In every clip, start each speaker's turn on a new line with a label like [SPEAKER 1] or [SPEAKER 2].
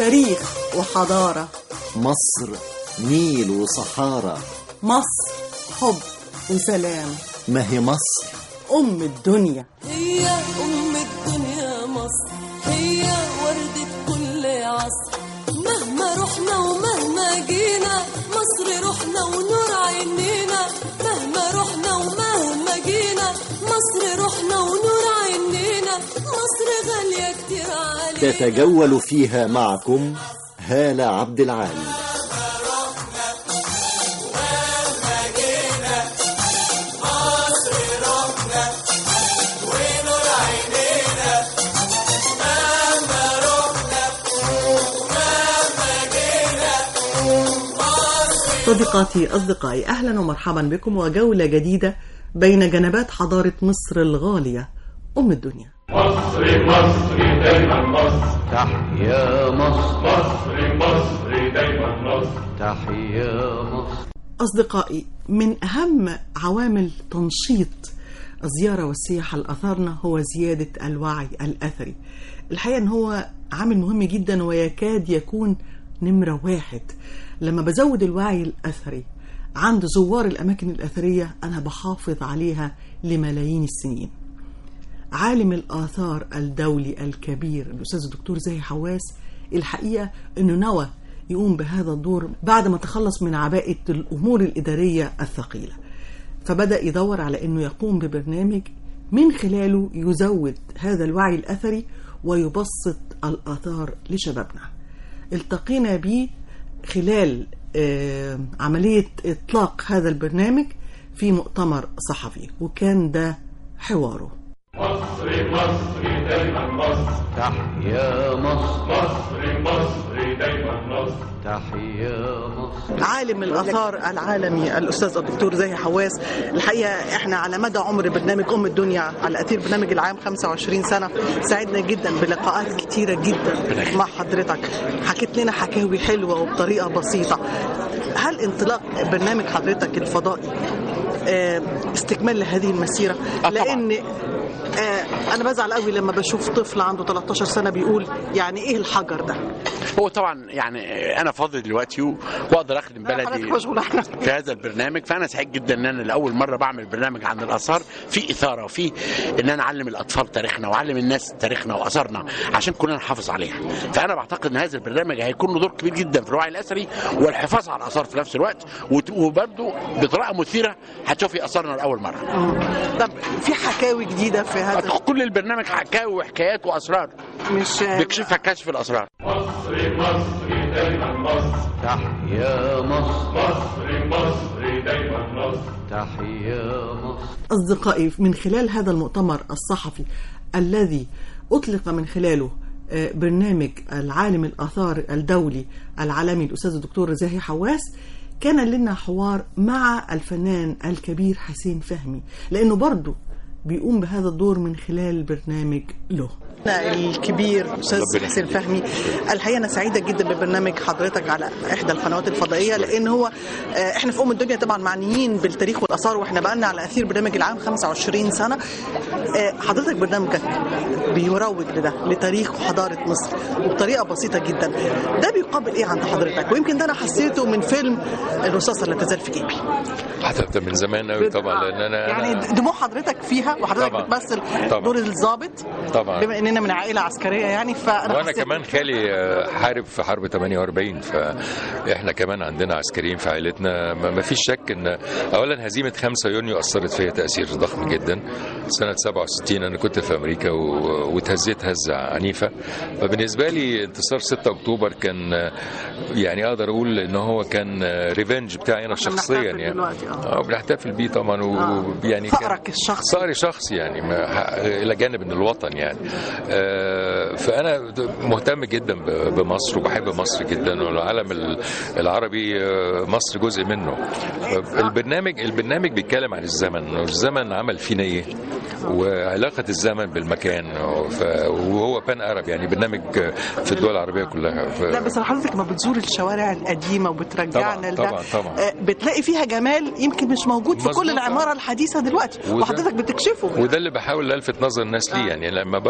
[SPEAKER 1] تاريخ وحضارة
[SPEAKER 2] مصر نيل وصحارى
[SPEAKER 1] مصر حب وسلام
[SPEAKER 2] ما هي مصر
[SPEAKER 1] أم الدنيا
[SPEAKER 3] هي أم الدنيا مصر هي وردة كل عصر مهما رحنا ومهما جينا مصر روحنا ونور عينينا مهما رحنا ومهما جينا مصر روحنا ونور عينينا مصر غالية كتير علينا
[SPEAKER 2] تتجول فيها معكم هالة عبد العال
[SPEAKER 1] صديقاتي أصدقائي أهلا ومرحبا بكم وجولة جديدة بين جنبات حضارة مصر الغالية أم الدنيا
[SPEAKER 4] مصري مصري دايما مصر
[SPEAKER 5] تحيا مصر
[SPEAKER 4] مصري مصري دايما مصر
[SPEAKER 5] تحيا مصر
[SPEAKER 1] أصدقائي من أهم عوامل تنشيط الزيارة والسياحة لأثارنا هو زيادة الوعي الأثري الحقيقة أن هو عامل مهم جدا ويكاد يكون نمرة واحد لما بزود الوعي الأثري عند زوار الأماكن الأثرية أنا بحافظ عليها لملايين السنين عالم الآثار الدولي الكبير الأستاذ الدكتور زاهي حواس الحقيقة أنه نوى يقوم بهذا الدور بعد ما تخلص من عباءة الأمور الإدارية الثقيلة فبدأ يدور على أنه يقوم ببرنامج من خلاله يزود هذا الوعي الأثري ويبسط الآثار لشبابنا التقينا به خلال آه، عملية إطلاق هذا البرنامج في مؤتمر صحفي وكان ده حواره
[SPEAKER 4] مصري مصري دايما مصر
[SPEAKER 5] تحيا مصر
[SPEAKER 4] مصري مصري دايما مصر
[SPEAKER 5] تحيا مصر
[SPEAKER 1] عالم الآثار العالمي الأستاذ الدكتور زاهي حواس الحقيقة إحنا على مدى عمر برنامج أم الدنيا على أثير برنامج العام 25 سنة سعدنا جدا بلقاءات كتيرة جدا مع حضرتك حكيت لنا حكاوي حلوة وبطريقة بسيطة هل انطلاق برنامج حضرتك الفضائي آه، استكمال لهذه المسيرة
[SPEAKER 6] طبعاً.
[SPEAKER 1] لأن آه، أنا بزعل قوي لما بشوف طفل عنده 13 سنة بيقول يعني إيه الحجر ده
[SPEAKER 6] هو طبعا يعني انا فاضي دلوقتي و- واقدر اخدم
[SPEAKER 1] حضرتك
[SPEAKER 6] بلدي
[SPEAKER 1] مشغول عنك.
[SPEAKER 6] في هذا البرنامج فانا سعيد جدا ان انا لاول مره بعمل برنامج عن الاثار في اثاره وفي ان انا اعلم الاطفال تاريخنا واعلم الناس تاريخنا واثارنا عشان كلنا نحافظ عليها فانا بعتقد ان هذا البرنامج هيكون له دور كبير جدا في الوعي الاثري والحفاظ على الاثار في نفس الوقت وت- وبرده بطريقه مثيره هتشوفي اثارنا لاول مره
[SPEAKER 1] طب في حكاوي جديدة في هذا
[SPEAKER 6] كل البرنامج حكاوي وحكايات واسرار
[SPEAKER 1] مش
[SPEAKER 6] بيكشفها كشف الاسرار
[SPEAKER 4] مصري مصري دايما مصر
[SPEAKER 5] تحيا مصر
[SPEAKER 4] مصري مصري دايما مصر
[SPEAKER 5] تحيا مصر
[SPEAKER 1] أصدقائي من خلال هذا المؤتمر الصحفي الذي أطلق من خلاله آه، برنامج العالم الآثار الدولي العالمي الأستاذ الدكتور زاهي حواس كان لنا حوار مع الفنان الكبير حسين فهمي لأنه برضه بيقوم بهذا الدور من خلال برنامج له الكبير استاذ حسين فهمي الحقيقه انا سعيده جدا ببرنامج حضرتك على احدى القنوات الفضائيه لان هو آه، احنا في ام الدنيا طبعا معنيين بالتاريخ والاثار واحنا بقالنا على اثير برنامج العام 25 سنه آه، حضرتك برنامجك بيروج لده لتاريخ وحضاره مصر وبطريقه بسيطه جدا ده بيقابل ايه عند حضرتك ويمكن ده انا حسيته من فيلم الرصاصه لا تزال في جيبي
[SPEAKER 7] حتى من زمان قوي طبعا لان انا
[SPEAKER 1] يعني
[SPEAKER 7] أنا-
[SPEAKER 1] دموع حضرتك فيها وحضرتك
[SPEAKER 7] طبعاً.
[SPEAKER 1] بتمثل
[SPEAKER 7] طبعاً.
[SPEAKER 1] دور الضابط
[SPEAKER 7] طبعا
[SPEAKER 1] بما اننا من عائله عسكريه يعني فانا
[SPEAKER 7] وانا
[SPEAKER 1] حسيت-
[SPEAKER 7] كمان خالي آه، حارب في حرب 48 فاحنا كمان عندنا عسكريين في عائلتنا ما ما فيش شك ان اولا هزيمه 5 يونيو اثرت فيا تاثير ضخم جدا سنه 67 انا كنت في امريكا و- واتهزيت هزه عنيفه فبالنسبه لي انتصار 6 اكتوبر كان آه، يعني اقدر اقول ان هو كان ريفنج بتاعي انا
[SPEAKER 1] إحنا
[SPEAKER 7] شخصيا
[SPEAKER 1] بنحتفل
[SPEAKER 7] يعني
[SPEAKER 1] دلوقتي، آه.
[SPEAKER 7] اه بنحتفل بيه طبعا ويعني
[SPEAKER 1] فقرك الشخصي
[SPEAKER 7] صاري شخصي يعني ما الى جانب من الوطن يعني آه، فانا مهتم جدا ب- بمصر وبحب مصر جدا والعالم ال- العربي آه، مصر جزء منه البرنامج البرنامج بيتكلم عن الزمن والزمن عمل فينا ايه وعلاقه الزمن بالمكان ف- وهو بان ارب يعني برنامج في الدول العربيه كلها ف...
[SPEAKER 1] لا بس حضرتك لما بتزور الشوارع القديمه وبترجعنا
[SPEAKER 7] طبعاً،
[SPEAKER 1] لده
[SPEAKER 7] طبعاً، طبعاً.
[SPEAKER 1] آه، بتلاقي فيها جمال يمكن مش موجود في
[SPEAKER 7] مظبوط،
[SPEAKER 1] كل العماره الحديثه دلوقتي
[SPEAKER 7] وده-
[SPEAKER 1] وحضرتك بتكشفه
[SPEAKER 7] وده اللي بحاول الفت نظر الناس ليه يعني لما بقوا في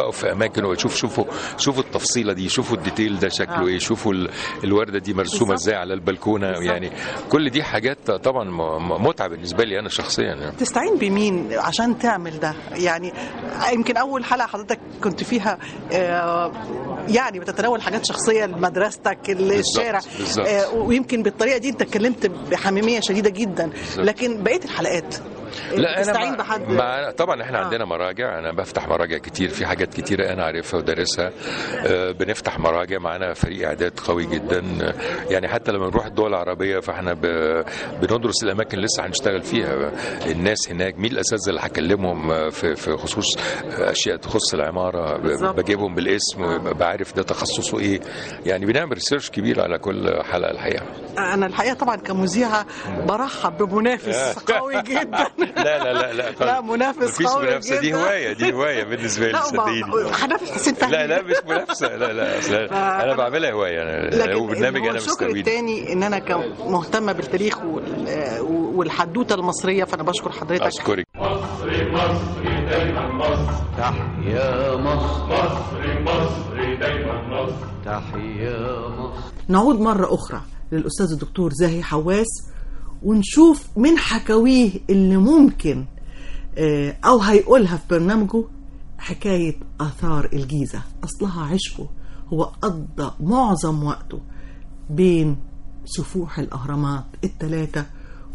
[SPEAKER 7] الاماكن وشوف شوفوا شوفوا التفصيله دي شوفوا الديتيل ده شكله
[SPEAKER 1] آه.
[SPEAKER 7] ايه شوفوا ال- الورده دي مرسومه
[SPEAKER 1] بالظبط.
[SPEAKER 7] ازاي على البلكونه يعني كل دي حاجات طبعا م- م- متعه بالنسبه لي انا شخصيا يعني.
[SPEAKER 1] تستعين بمين عشان تعمل ده يعني يمكن اول حلقه حضرتك كنت فيها آه، يعني بتتناول حاجات شخصيه لمدرستك الشارع
[SPEAKER 7] بالظبط.
[SPEAKER 1] آه، ويمكن بالطريقه دي انت اتكلمت بحميميه شديده جدا لكن بقيه الحلقات
[SPEAKER 7] لا
[SPEAKER 1] تستعين
[SPEAKER 7] انا
[SPEAKER 1] بحد
[SPEAKER 7] مع طبعا احنا
[SPEAKER 1] آه.
[SPEAKER 7] آه. عندنا مراجع انا بفتح مراجع كتير في حاجات كتيره انا عارفها ودارسها آه بنفتح مراجع معانا فريق اعداد قوي جدا آه، يعني حتى لما نروح الدول العربيه فاحنا ب... بندرس الاماكن اللي لسه هنشتغل فيها الناس هناك مين الاساتذه اللي هكلمهم آه، في في خصوص آه، اشياء تخص العماره ب-
[SPEAKER 1] بالظبط.
[SPEAKER 7] بجيبهم بالاسم بعرف ده تخصصه ايه يعني بنعمل ريسيرش كبير على كل حلقه الحقيقه
[SPEAKER 1] انا الحقيقه طبعا كمذيعه برحب بمنافس قوي جدا
[SPEAKER 7] لا لا لا لا
[SPEAKER 1] لا منافس
[SPEAKER 7] مفيش
[SPEAKER 1] قوي
[SPEAKER 7] منافسه دي
[SPEAKER 1] جدا.
[SPEAKER 7] هوايه دي هوايه بالنسبه لي
[SPEAKER 1] لا
[SPEAKER 7] صدقيني
[SPEAKER 1] ما- هنافس حسين فهمي
[SPEAKER 7] لا لا مش منافسه لا لا أصل انا بعملها هوايه انا
[SPEAKER 1] لكن
[SPEAKER 7] وبرنامج
[SPEAKER 1] هو
[SPEAKER 7] انا
[SPEAKER 1] الشكر
[SPEAKER 7] مستوي
[SPEAKER 1] الثاني ان انا كمهتمه بالتاريخ وال- والحدوته المصريه فانا بشكر حضرتك
[SPEAKER 7] اشكرك
[SPEAKER 4] مصري مصري دايما مصر
[SPEAKER 5] تحيا مصر
[SPEAKER 4] مصري مصري دايما مصر
[SPEAKER 5] تحيا مصر
[SPEAKER 1] نعود مرة أخرى للأستاذ الدكتور زاهي حواس ونشوف من حكاويه اللي ممكن آه، أو هيقولها في برنامجه حكاية آثار الجيزة أصلها عشقه هو قضى معظم وقته بين سفوح الأهرامات الثلاثة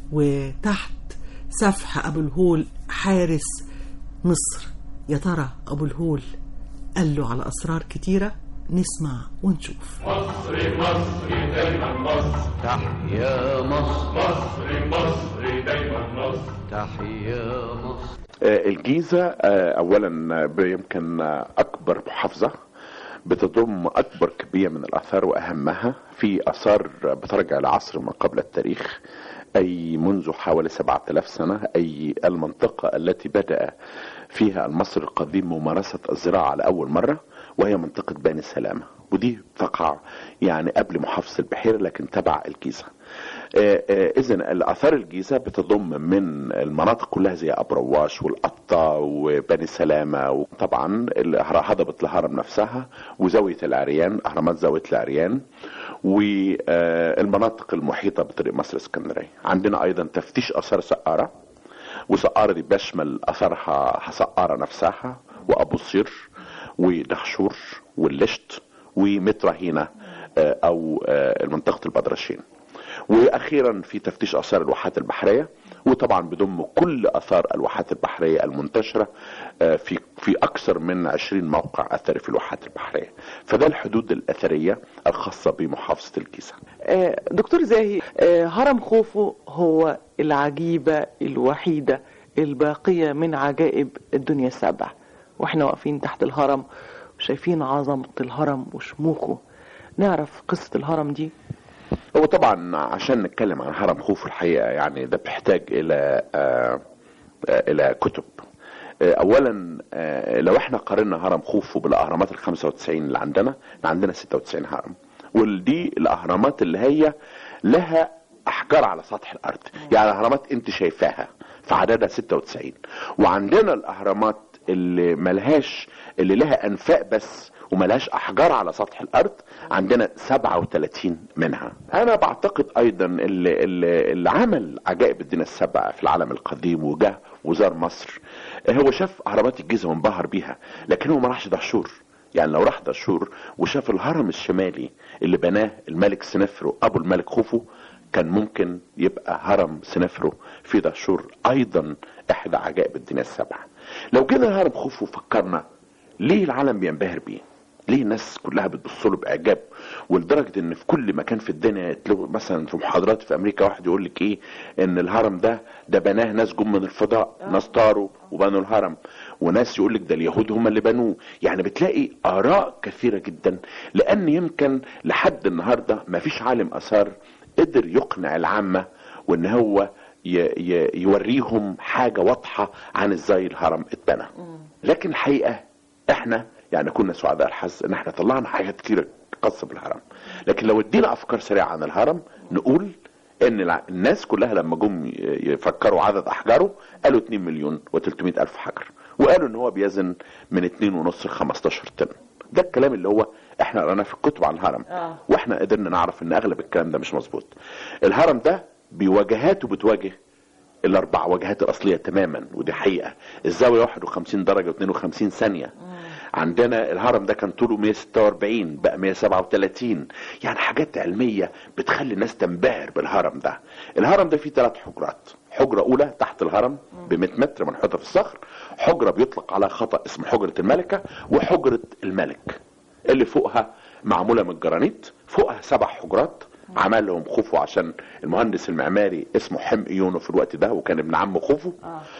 [SPEAKER 1] وتحت سفح أبو الهول حارس مصر يا ترى أبو الهول قال له على أسرار كتيرة نسمع ونشوف
[SPEAKER 4] مصري مصري دايما مصر
[SPEAKER 5] تحيا مصر
[SPEAKER 4] مصري مصري دايما مصر
[SPEAKER 5] تحيا مصر
[SPEAKER 8] آه، الجيزة آه، أولا ب- يمكن آه، أكبر محافظة بتضم أكبر كمية من الآثار وأهمها في آثار بترجع لعصر ما قبل التاريخ أي منذ حوالي 7000 سنة أي المنطقة التي بدأ فيها المصري القديم ممارسة الزراعة لأول مرة وهي منطقة بني سلامة ودي تقع يعني قبل محافظة البحيرة لكن تبع الجيزة اذا الاثار الجيزه بتضم من المناطق كلها زي ابرواش والقطه وبني سلامه وطبعا الهر- هضبه الهرم نفسها وزاويه العريان اهرامات زاويه العريان والمناطق المحيطه بطريق مصر اسكندريه عندنا ايضا تفتيش اثار سقاره وسقاره دي بيشمل اثارها سقاره نفسها وابو صير ودهشور واللشت ومترهينة آه، او آه، منطقه البدرشين واخيرا في تفتيش اثار الواحات البحريه وطبعا بيضم كل اثار الواحات البحريه المنتشره آه، في في اكثر من 20 موقع اثري في الواحات البحريه فده الحدود الاثريه الخاصه بمحافظه الجيزه
[SPEAKER 9] آه، دكتور زاهي آه، هرم خوفو هو العجيبة الوحيدة الباقية من عجائب الدنيا السبع واحنا واقفين تحت الهرم وشايفين عظمة الهرم وشموخه نعرف قصة الهرم دي
[SPEAKER 8] هو طبعا عشان نتكلم عن هرم خوفو الحقيقه يعني ده بيحتاج الى آه، آه، الى كتب آه، اولا آه، لو احنا قارنا هرم خوفو بالاهرامات ال 95 اللي عندنا احنا عندنا 96 هرم ودي الاهرامات اللي هي لها احجار على سطح الارض يعني اهرامات انت شايفاها في عددها 96 وعندنا الاهرامات اللي ملهاش اللي لها انفاق بس وملهاش احجار على سطح الارض عندنا 37 منها انا بعتقد ايضا اللي, اللي, اللي عمل عجائب الدين السبع في العالم القديم وجه وزار مصر هو شاف اهرامات الجيزه وانبهر بيها لكن هو ما راحش دهشور يعني لو راح دهشور وشاف الهرم الشمالي اللي بناه الملك سنفرو ابو الملك خوفو كان ممكن يبقى هرم سنفرو في دهشور ايضا احدى عجائب الدين السبع لو جينا هرم خوفو فكرنا ليه العالم بينبهر بيه ليه الناس كلها بتبص له باعجاب ولدرجه ان في كل مكان في الدنيا تلاقوا مثلا في محاضرات في امريكا واحد يقول لك ايه ان الهرم ده ده بناه ناس جم من الفضاء ناس طاروا وبنوا الهرم وناس يقول لك ده اليهود هم اللي بنوه يعني بتلاقي اراء كثيره جدا لان يمكن لحد النهارده ما فيش عالم اثار قدر يقنع العامه وان هو ي ي يوريهم حاجه واضحه عن ازاي الهرم اتبنى لكن الحقيقه احنا يعني كنا سعداء الحظ ان احنا طلعنا حاجات كتيره خاصه بالهرم لكن لو ادينا افكار سريعه عن الهرم نقول ان الع- الناس كلها لما جم ي- يفكروا عدد احجاره قالوا 2 مليون و300 الف حجر وقالوا ان هو بيزن من 2.5 ل 15 طن ده الكلام اللي هو احنا قرأناه في الكتب عن الهرم
[SPEAKER 9] آه.
[SPEAKER 8] واحنا قدرنا نعرف ان اغلب الكلام ده مش مظبوط الهرم ده بواجهاته بتواجه الاربع واجهات الاصليه تماما ودي حقيقه الزاويه 51 درجه و52 ثانيه عندنا الهرم ده كان طوله 146 بقى 137 يعني حاجات علميه بتخلي الناس تنبهر بالهرم ده الهرم ده فيه ثلاث حجرات حجره اولى تحت الهرم ب 100 متر منحوته في الصخر حجره بيطلق على خطا اسم حجره الملكه وحجره الملك اللي فوقها معموله من الجرانيت فوقها سبع حجرات عمل لهم خوفو عشان المهندس المعماري اسمه حم يونو في الوقت ده وكان ابن عم خوفو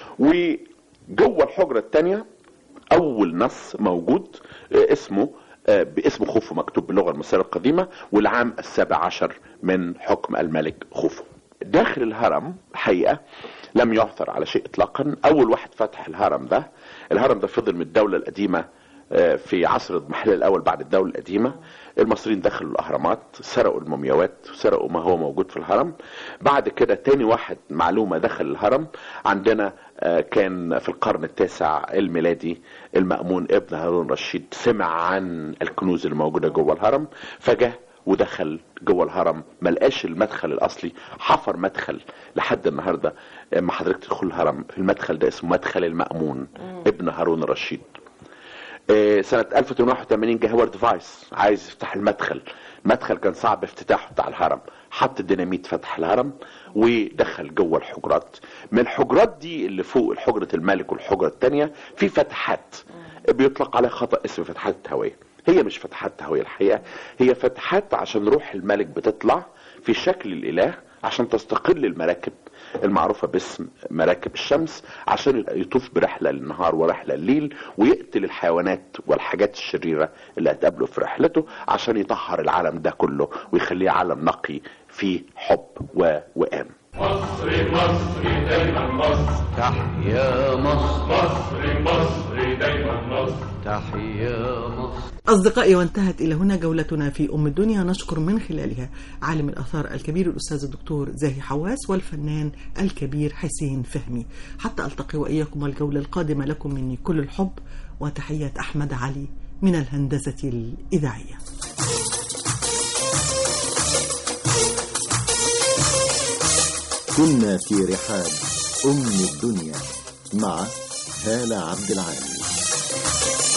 [SPEAKER 8] وجوه الحجره الثانيه اول نص موجود آه، اسمه آه، باسم خوفو مكتوب باللغه المصريه القديمه والعام السابع عشر من حكم الملك خوفو داخل الهرم حقيقه لم يعثر على شيء اطلاقا اول واحد فتح الهرم ده الهرم ده فضل من الدوله القديمه آه، في عصر المحل الاول بعد الدوله القديمه المصريين دخلوا الاهرامات سرقوا المومياوات سرقوا ما هو موجود في الهرم بعد كده تاني واحد معلومه دخل الهرم عندنا آه، كان في القرن التاسع الميلادي المأمون ابن هارون رشيد سمع عن الكنوز اللي موجوده جوه الهرم فجاه ودخل جوه الهرم ما لقاش المدخل الاصلي حفر مدخل لحد النهارده اما حضرتك تدخل الهرم في المدخل ده اسمه مدخل المأمون ابن هارون الرشيد آه، سنة 1881 جه هوارد فايس عايز يفتح المدخل المدخل كان صعب افتتاحه بتاع الهرم حط ديناميت فتح الهرم ودخل جوه الحجرات من الحجرات دي اللي فوق حجرة الملك والحجرة التانية في فتحات بيطلق عليها خطأ اسم فتحات التهوية هي مش فتحات تهوية الحقيقة هي فتحات عشان روح الملك بتطلع في شكل الإله عشان تستقل المراكب المعروفة باسم مراكب الشمس عشان يطوف برحلة للنهار ورحلة الليل ويقتل الحيوانات والحاجات الشريرة اللي هتقابله في رحلته عشان يطهر العالم ده كله ويخليه عالم نقي فيه حب و... وآم
[SPEAKER 4] مصري مصري دايما مصر
[SPEAKER 5] تحيا مصر
[SPEAKER 4] مصري مصري دايما مصر
[SPEAKER 5] تحيا مصر
[SPEAKER 1] أصدقائي وانتهت إلى هنا جولتنا في أم الدنيا نشكر من خلالها عالم الآثار الكبير الأستاذ الدكتور زاهي حواس والفنان الكبير حسين فهمي حتى ألتقي وإياكم الجولة القادمة لكم مني كل الحب وتحيات أحمد علي من الهندسة الإذاعية
[SPEAKER 2] كنا في رحاب أم الدنيا مع هالة عبد العالي